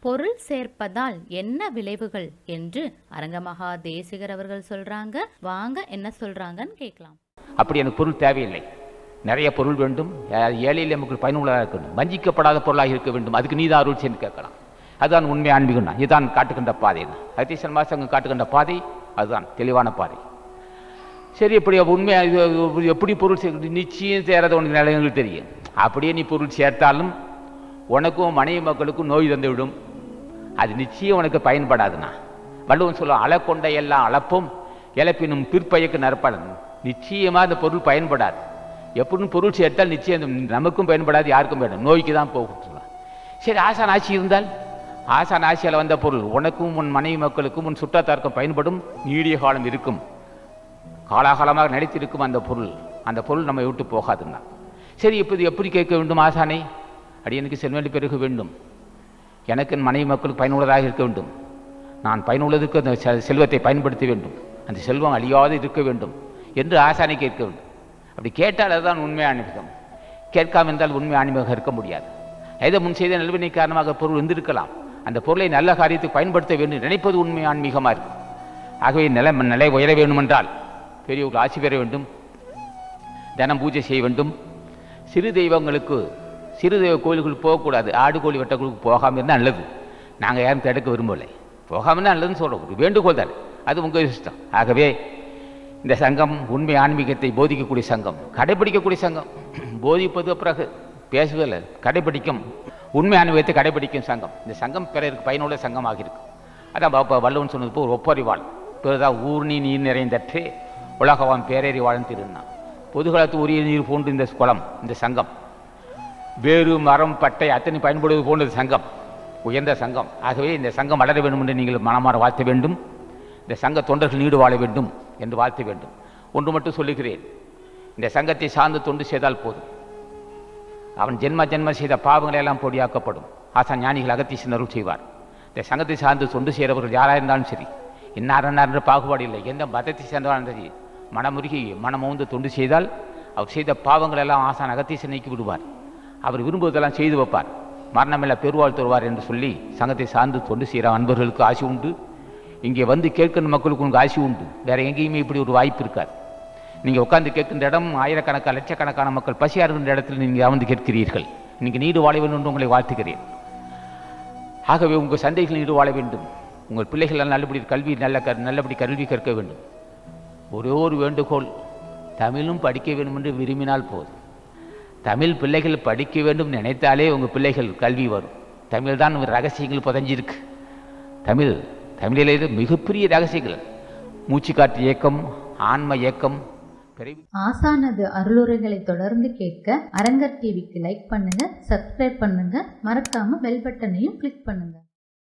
பொருள் சேர்ப்பதால் என்ன விளைவுகள் என்று அரங்கமகா தேசிகர் அவர்கள் சொல்றாங்க வாங்க என்ன சொல்றாங்கன்னு கேட்கலாம் அப்படி எனக்கு பொருள் தேவையில்லை நிறைய பொருள் வேண்டும் ஏ- ஏழை எளிய மக்கள் பயனுள்ளதாக இருக்கணும் வஞ்சிக்கப்படாத பொருளாக இருக்க வேண்டும் அதுக்கு நீதான் அருள் செய்து கேட்கலாம் அதுதான் உண்மை ஆன்மீகம் தான் இதுதான் காட்டுகின்ற பாதை அத்தீசன் மாசங்க காட்டுகின்ற பாதை அதுதான் தெளிவான பாதை சரி இப்படி உண்மையா இது இது எப்படி பொருள் சேர்க்க நிச்சயம் சேராத உனக்கு நிலையங்கள் தெரியும் அப்படியே நீ பொருள் சேர்த்தாலும் உனக்கும் மனைவி மக்களுக்கும் நோய் தந்து விடும் அது நிச்சயம் உனக்கு பயன்படாதுண்ணா வள்ளுவன் சொல்லுவான் அளக்கொண்ட எல்லாம் அளப்பும் இழப்பினும் பிற்பயக்கு நற்பலன் நிச்சயமா அந்த பொருள் பயன்படாது எப்படின்னு பொருள் சேர்த்தால் நிச்சயம் அந்த நமக்கும் பயன்படாது யாருக்கும் பயன்படாது நோய்க்கு தான் போகும் சொல்லுவான் சரி ஆசான் ஆட்சி இருந்தால் ஆசான் ஆட்சியால் வந்த பொருள் உனக்கும் உன் மனைவி மக்களுக்கும் உன் சுற்றத்தாருக்கும் பயன்படும் நீடிய காலம் இருக்கும் காலாகாலமாக நிலைத்திருக்கும் அந்த பொருள் அந்த பொருள் நம்ம விட்டு போகாதுன்னா சரி இப்போது எப்படி கேட்க வேண்டும் ஆசானை அடியனுக்கு செல்வெளி பெருக வேண்டும் எனக்கு என் மனைவி மக்களுக்கு பயனுள்ளதாக இருக்க வேண்டும் நான் பயனுள்ளதுக்கு அந்த செ- செல்வத்தை பயன்படுத்த வேண்டும் அந்த செல்வம் அழியாது இருக்க வேண்டும் என்று ஆசானை கேட்க வேண்டும் அப்படி கேட்டால் அதுதான் உண்மை ஆன்மீகம் கேட்காம இருந்தால் உண்மை ஆன்மீகம் இருக்க முடியாது ஏதோ முன் செய்த நல்வினை காரணமாக பொருள் வந்திருக்கலாம் அந்த பொருளை நல்ல காரியத்துக்கு பயன்படுத்த வேண்டும் நினைப்பது உண்மை ஆன்மீகமாக இருக்கும் ஆகவே நிலை நிலை உயர வேண்டுமென்றால் பெரியவர்கள் ஆட்சி பெற வேண்டும் தினம் பூஜை செய்ய வேண்டும் சிறு தெய்வங்களுக்கு சிறு தெய்வ கோயில்களுக்கு போகக்கூடாது ஆடு கோழி வெட்டங்களுக்கு போகாமல் இருந்தால் நல்லது நாங்கள் யாரும் தடுக்க விரும்பலை போகாமல் இருந்தால் நல்லதுன்னு சொல்கிறோம் ஒரு வேண்டுகோள் தான் அது உங்கள் இஷ்டம் ஆகவே இந்த சங்கம் உண்மை ஆன்மீகத்தை போதிக்கக்கூடிய சங்கம் கடைபிடிக்கக்கூடிய சங்கம் போதிப்பது பிறகு பேசுவதில்லை கடைபிடிக்கும் உண்மை ஆன்மீகத்தை கடைபிடிக்கும் சங்கம் இந்த சங்கம் பிறருக்கு பயனுள்ள சங்கமாக இருக்கும் அதான் பாப்பா வள்ளுவன் சொன்னது போல் ஒப்பறிவாள் பிறதா ஊர்ணி நீர் நிறைந்தற்றே உலகவான் பேரறிவாளன் திருநான் பொதுகளத்து உரிய நீர் போன்று இந்த குளம் இந்த சங்கம் வேறு மரம் பட்டை அத்தனை பயன்படுவது போன்றது சங்கம் உயர்ந்த சங்கம் ஆகவே இந்த சங்கம் வளர வேண்டும் என்று நீங்கள் மனமாற வாழ்த்த வேண்டும் இந்த சங்க தொண்டர்கள் நீடு வாழ வேண்டும் என்று வாழ்த்த வேண்டும் ஒன்று மட்டும் சொல்லுகிறேன் இந்த சங்கத்தை சார்ந்து தொண்டு செய்தால் போதும் அவன் ஜென்ம ஜென்ம செய்த பாவங்களை எல்லாம் பொடியாக்கப்படும் ஆசான் ஞானிகள் அகத்தீசன் அருள் செய்வார் இந்த சங்கத்தை சார்ந்து தொண்டு செய்கிறவர்கள் யாராக இருந்தாலும் சரி இன்னார் என்னார் என்ற பாகுபாடு இல்லை எந்த மதத்தை சேர்ந்தவர்கள் சரி மனமுருகி மனமோந்து தொண்டு செய்தால் அவர் செய்த பாவங்கள் எல்லாம் ஆசான் அகத்தீசன் நீக்கி விடுவார் அவர் விரும்புவதெல்லாம் செய்து வைப்பார் மரணமில்ல பெருவாழ் தருவார் என்று சொல்லி சங்கத்தை சார்ந்து தொண்டு செய்கிற அன்பர்களுக்கு ஆசை உண்டு இங்கே வந்து கேட்கிற மக்களுக்கு உங்களுக்கு ஆசை உண்டு வேற எங்கேயுமே இப்படி ஒரு வாய்ப்பு இருக்காது நீங்கள் உட்கார்ந்து கேட்கின்ற இடம் ஆயிரக்கணக்கான லட்சக்கணக்கான மக்கள் பசியா இருக்கின்ற இடத்தில் நீங்கள் அமர்ந்து கேட்கிறீர்கள் நீங்கள் நீடு வாழ வேண்டும் என்று உங்களை வாழ்த்துகிறேன் ஆகவே உங்கள் சந்தைகள் நீடு வாழ வேண்டும் உங்கள் பிள்ளைகள் எல்லாம் நல்லபடி கல்வி நல்ல க நல்லபடி கல்வி கற்க வேண்டும் ஒரே ஒரு வேண்டுகோள் தமிழும் படிக்க வேண்டும் என்று விரும்பினால் போதும் தமிழ் பிள்ளைகள் படிக்க வேண்டும் நினைத்தாலே உங்கள் பிள்ளைகள் கல்வி வரும் தமிழ் தான் ரகசியங்கள் புதஞ்சிருக்கு தமிழ் தமிழிலே மிகப்பெரிய ரகசியங்கள் மூச்சுக்காற்று இயக்கம் ஆன்ம இயக்கம் பிறவி ஆசானது அருளுரைகளை தொடர்ந்து கேட்க அரங்கர் டிவிக்கு லைக் பண்ணுங்க சப்ஸ்கிரைப் பண்ணுங்க மறக்காம பெல் பட்டனையும் கிளிக் பண்ணுங்க